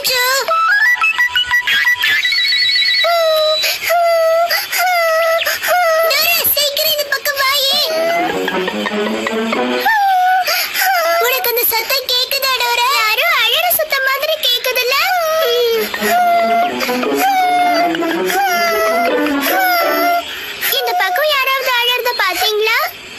அச்சச்சோ டோரா, சீக்கிரம் இந்த பக்கம் வாயே. உனக்கு அந்த சத்தம் கேக்குதா டோரா யாரோ அழற சத்தம் மாதிரி கேக்குதுல்ல இந்த பக்கம் யாராவது அழறத பாத்தீங்களா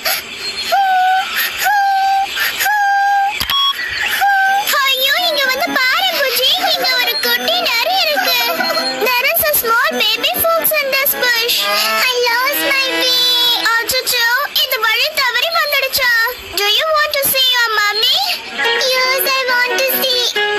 ஐயோ இங்க வந்து பாரு புஜி இங்க ஒரு குட்டி நரி இருக்கு there is a small baby fox in this bush i lost my way அச்சச்சோ இந்த வழி தவறி வந்துடுச்சா do you want to see your mommy yes i want to see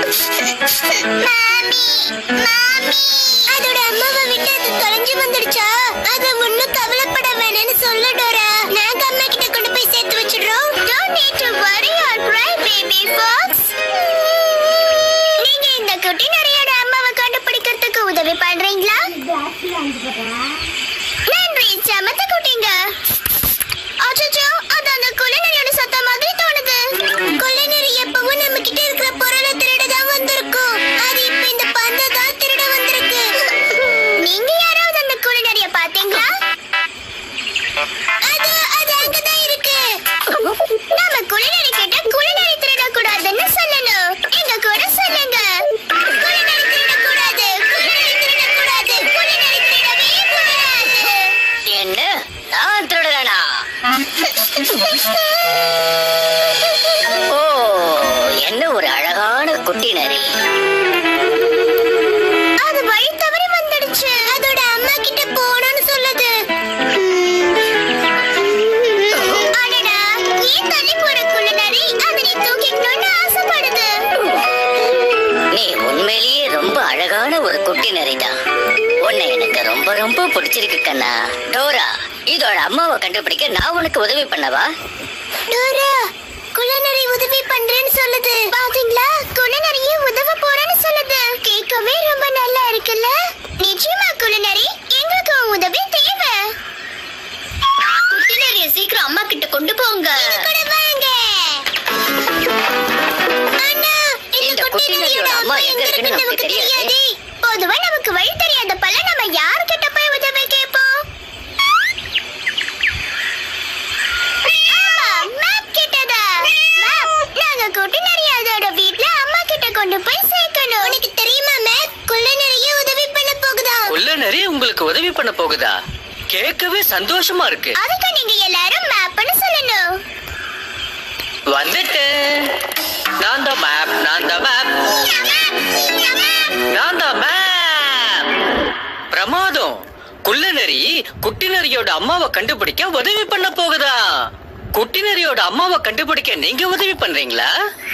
மாமி மாமி அதோட அம்மாவை விட்டு அது தொலைஞ்சு வந்துடுச்சா அது ஒண்ணும் கவலைப்பட வேணாம்னு சொல்லு டோரா நாங்க அம்மா கிட்ட கொண்டு போய் சேர்த்து வச்சிடுறோம் don't need to worry or cry baby fox நீங்க இந்த குட்டி நரியோட அம்மாவை கண்டுபிடிக்கிறதுக்கு உதவி பண்றீங்களா நன்றி சமத்த குட்டிங்க அச்சச்சோ அது அந்த குள்ளநரியோட சத்தம் மாதிரி தோணுது குள்ளநரி எப்பவும் நம்ம கிட்ட இருக்கிற பொருளை திருட தான் வந்திருக்கும் அது இப்ப இந்த பந்தை தான் திருட வந்திருக்கு நீங்க யாராவது அந்த குள்ளநரிய பாத்தீங்களா அது அது அங்கதான் இருக்கு நாம குள்ளநரி கிட்ட குள்ளநரி திருட கூடாதுன்னு சொல்லணும் எங்க கூட சொல்லுங்க குள்ளநரி திருட கூடாது குள்ளநரி திருட கூடாது குள்ளநரி திருடவே கூடாது என்ன நான் திருடுறேனா ஓ என்ன ஒரு அழகான குட்டி நரி அது வழி தவறி வந்துடுச்சு அதோட அம்மா கிட்ட போகணும்னு சொல்லுது அடடா ஏன் தள்ளி போற குள்ளநரி அதை நீ தூக்கிக்கணும்னு ஆசைப்படுது நீ உண்மையிலேயே ரொம்ப அழகான ஒரு குட்டி நரிதான் உன்னை எனக்கு ரொம்ப ரொம்ப பிடிச்சிருக்கு கண்ணா டோரா இதோட அம்மாவை கண்டுபிடிக்க நான் உனக்கு உதவி பண்ணவா டோரா குள்ளநரி உதவி பண்றேன்னு சொல்லுது பாத்தீங்களா குள்ளநரியே உதவ போறேன்னு சொல்லுது கேட்கவே ரொம்ப நல்லா இருக்குல்ல நிச்சயமா குள்ளநரி எங்களுக்கு உன் உதவி தேவை குள்ளநரிய சீக்கிரம் அம்மா கிட்ட கொண்டு போங்க கூட வாங்க அண்ணா இந்த இந்த குட்டி நரியோட அம்மா எங்க இருக்குன்னு நமக்கு தெரியாதே. பொதுவா நமக்கு வழி தெரியாத பல நம்ம யார்கிட்ட போய் உதவி கேட்போம் ஆமா, map கிட்டதா. Map, நாங்க குட்டிநரி அதோட வீட்ல அம்மா கிட்ட கொண்டு போய் சேர்க்கணும். உனக்கு தெரியுமா, map? குள்ளநரியே உதவி பண்ண போகுதா. உள்ள நிறைய உங்களுக்கு உதவி பண்ண போகுதா கேட்கவே சந்தோஷமா இருக்கு அதுக்கு நீங்க எல்லாரும் mapன்னு சொல்லணும். வந்துட்டேன் நான் தான் மேப் நான் தான் மேப் நான் தான் மேப் பிரமாதம் குள்ள நரி குட்டி நரியோட அம்மாவை கண்டுபிடிக்க உதவி பண்ண போகுதா குட்டி நரியோட அம்மாவை கண்டுபிடிக்க நீங்க உதவி பண்றீங்களா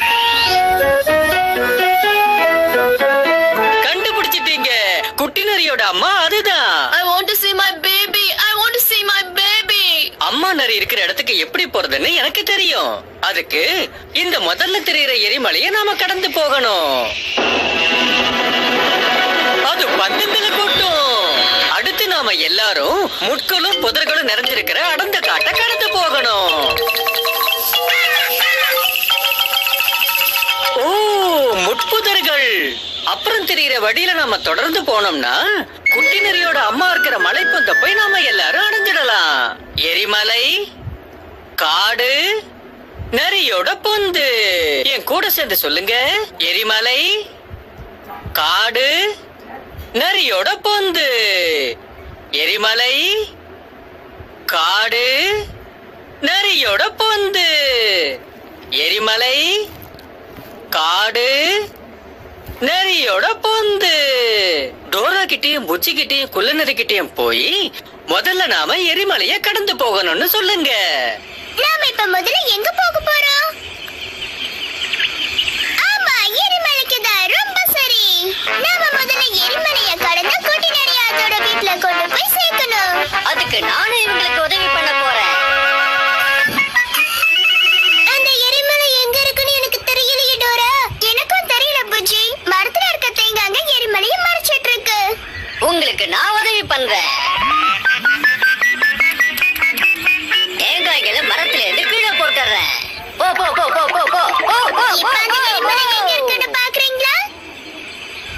கண்டுபிடிச்சிட்டீங்க குட்டி நரியோட அம்மா அதுதான் I want to see my baby. I want to see my baby. அம்மா நரி இருக்கிற இடத்துக்கு எப்படி போறதுன்னு எனக்கு தெரியும் அதுக்கு இந்த முதல்ல தெரியுற எரிமலையை நாம கடந்து போகணும் அது பந்தத்துல கூட்டும் அடுத்து நாம எல்லாரும் முட்களும் புதர்களும் நிறைஞ்சிருக்கிற அடர்ந்த காட்டை கடந்து போகணும் ஓ முட்புதர்கள் அப்புறம் தெரியுற வழியில நாம தொடர்ந்து போனோம்னா குட்டி நரியோட அம்மா இருக்கிற மலைப்பந்த போய் நாம எல்லாரும் அடைஞ்சிடலாம் எரிமலை காடு நரியோட பொந்து என் கூட சேர்ந்து சொல்லுங்க எரிமலை காடு நரியோட பொந்து எரிமலை காடு நரியோட பொந்து எரிமலை காடு நரியோட பொந்து டோரா கிட்டயும் புச்சி கிட்டயும் குள்ள நரி கிட்டயும் போய் முதல்ல நாம எரிமலைய கடந்து போகணும்னு சொல்லுங்க நாம இப்ப முதல்ல எங்க போக போறோம் ஆமா எரிமலைக்கு தான் ரொம்ப சரி நாம முதல்ல எரிமலைய கடந்து குட்டிநரி அதோட வீட்ல கொண்டு போய் சேர்க்கணும் அதுக்கு நானும் இவங்களுக்கு உதவி பண்ண போறேன் அந்த எரிமலை எங்க இருக்குன்னு எனக்கு தெரியலையே டோரா எனக்கும் தெரியல புஜி மரத்துல இருக்க தேங்காங்க எரிமலையை மறைச்சிட்டு இருக்கு உங்களுக்கு நான் உதவி பண்றேன் தேங்காய்களை மரத்துல இருந்து கீழே போட்டுறேன் போ போ போ போ போ போ போ போ இப்ப அந்த எரிமலை எங்க இருக்குன்னு பாக்குறீங்களா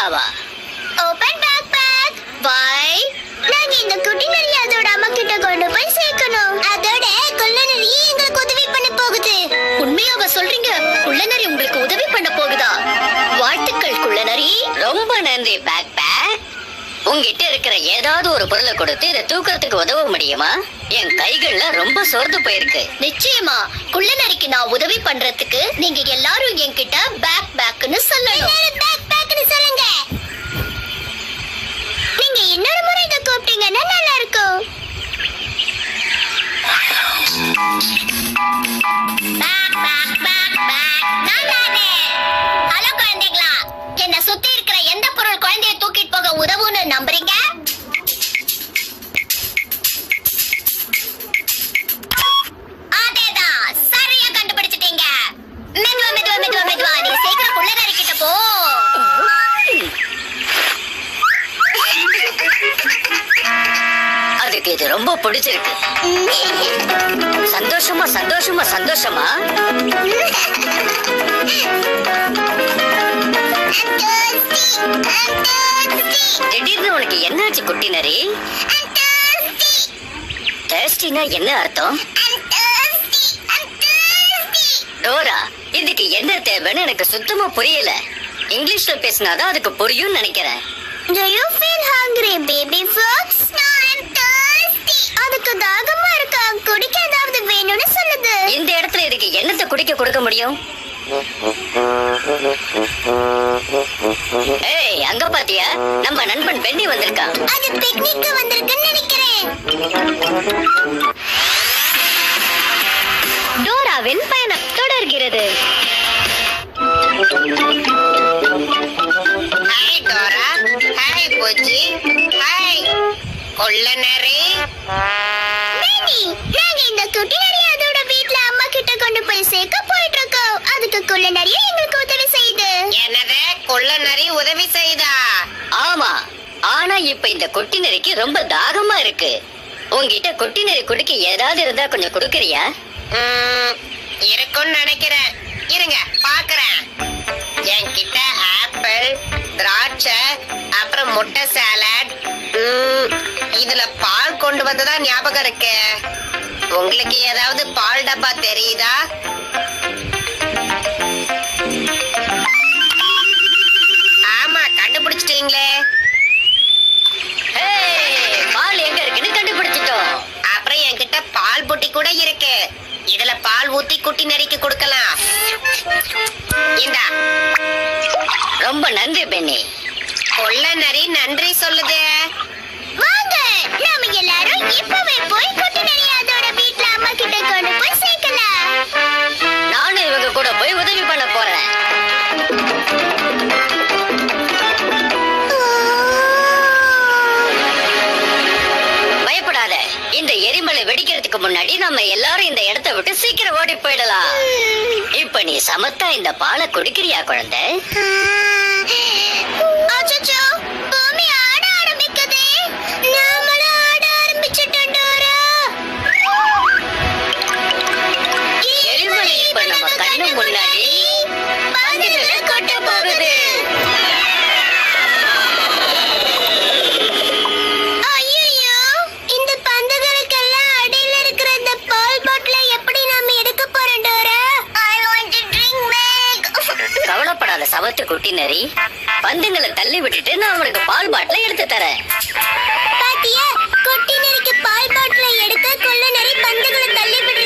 டோராவா ஓபன் பேக் பேக் பை நாங்க இந்த குட்டி நரி அதோட அம்மா கிட்ட கொண்டு போய் சேர்க்கணும் அதோட கொள்ள நரி எங்களுக்கு உதவி பண்ண போகுது உண்மையாவா சொல்றீங்க குள்ளநரி உங்களுக்கு உதவி பண்ண போகுதா வாழ்த்துக்கள் குள்ளநரி ரொம்ப நன்றி பேக் பேக் உங்ககிட்ட இருக்கிற ஏதாவது ஒரு பொருளை கொடுத்து இதை தூக்கறதுக்கு உதவ முடியுமா என் கைகள்ல ரொம்ப சோர்ந்து போயிருக்கு நிச்சயமா குள்ளநரிக்கு நான் உதவி பண்றதுக்கு நீங்க எல்லாரும் என்கிட்ட பேக் பேக்னு சொல்லணும் எல்லாரும் பேக் பேக்னு சொல்லுங்க நீங்க இன்னொரு முறை இதை கூப்பிட்டீங்கன்னா நல்லா இருக்கும் பேக் பேக் பேக் பேக் நான் தானே ஹலோ குழந்தைகளா என்ன சுத்தி இருக்கிற எந்த பொருள் குழந்தைய தூக்கிட்டு போக உதவுன்னு நம்புறீங்க அதேதான் சரியா கண்டுபிடிச்சிட்டீங்க மெதுவா மெதுவா மெதுவா மெதுவா நீ சீக்கிரம் குள்ளநரி கிட்ட போ அதுக்கு இது ரொம்ப பிடிச்சிருக்கு சந்தோஷமா சந்தோஷமா சந்தோஷமா திடீர்னு உனக்கு என்னாச்சு குட்டி நரி டேஸ்டினா என்ன அர்த்தம் டோரா இதுக்கு என்ன தேவைன்னு எனக்கு சுத்தமா புரியல இங்கிலீஷ்ல பேசினாதான் அதுக்கு புரியும் நினைக்கிறேன் Do you feel hungry, baby fox? No, I'm thirsty. அதுக்கு தாகமா இருக்கா குடிக்க ஏதாவது வேணும்னு சொல்லுது இந்த இடத்துல இதுக்கு என்னத்தை குடிக்க கொடுக்க முடியும் ஏய் அங்க பாத்தியா நம்ம நண்பன் பென்னி வந்திருக்கான் அது பிக்னிக்கு வந்திருக்குன்னு நினைக்கிறேன் டோராவின் பயணம் தொடர்கிறது ஹாய் டோரா ஹாய் பூச்சி ஹாய் கொள்ளனரே பென்னி நாங்க இந்த குட்டி நரி அதோட வீட்ல அம்மா கிட்ட கொண்டு போய் சேர்க்க போயிட்டு இருக்கோம் அதுக்கு குள்ள நிறைய எங்களுக்கு உதவி செய்யுது எனது கொள்ளனரி உதவி செய்தா ஆமா ஆனா இப்ப இந்த கொட்டி நரிக்கு ரொம்ப தாகமா இருக்கு உன்கிட்ட கொட்டி நரி குடிக்க ஏதாவது இருந்தா கொஞ்சம் கொடுக்கறியா ம், இருக்கும்னு நினைக்கிறேன் இருங்க பாக்குறேன் என்கிட்ட ஆப்பிள் திராட்சை அப்புறம் முட்டை சாலட் ம், இதுல பால் கொண்டு வந்ததா ஞாபகம் இருக்கு உங்களுக்கு ஏதாவது பால் டப்பா தெரியுதா ஆமா கண்டுபிடிச்சிட்டீங்களே ஏய், பால் எங்க இருக்குன்னு கண்டுபிடிச்சிட்டோம் அப்புறம் என்கிட்ட பால் புட்டி கூட இருக்கு இதுல பால் ஊத்தி குட்டி நரிக்கு கொடுக்கலாம் இந்தா ரொம்ப நன்றி பென்னி கொள்ள நரி நன்றி சொல்லுது வாங்க நாம எல்லாரும் இப்பவே போய் குட்டி நரி அதோட வீட்ல அம்மா கிட்ட கொண்டு போய் சேர்க்கலாம் நானும் இவங்க கூட போய் உதவி பண்ண போறேன் பயப்படாத இந்த எரிமலை வெடிக்கிறதுக்கு முன்னாடி நம்ம எல்லாரும் இந்த இடத்தை விட்டு சீக்கிரம் ஓடி போயிடலாம் இப்ப நீ சமத்தா இந்த பாலை குடிக்கிறியா குழந்தை அச்சச்சோ பூமி ஆட ஆரம்பிக்குதே நாமளும் ஆட ஆரம்பிச்சிட்டோம் டோரா எரிமலை இப்ப நம்ம கண்ணு முன்னாடி பந்துகளை கொட்ட போகுது ஐயையோ, இந்த பந்துகளுக்கெல்லாம் அடியில இருக்கிற இந்த பால் பாட்டிலை எப்படி நாம எடுக்க போறோம் Dora I want to drink milk. கவலைப்படாத சவத்து குட்டி நரி பந்துங்களை தள்ளி விட்டுட்டு நான் உனக்கு பால் பாட்டில எடுத்து தரேன் பாத்தியா குட்டி நரிக்கு பால் பாட்டிலை எடுக்க கொள்ள நரி பந்துகளை தள்ளி விட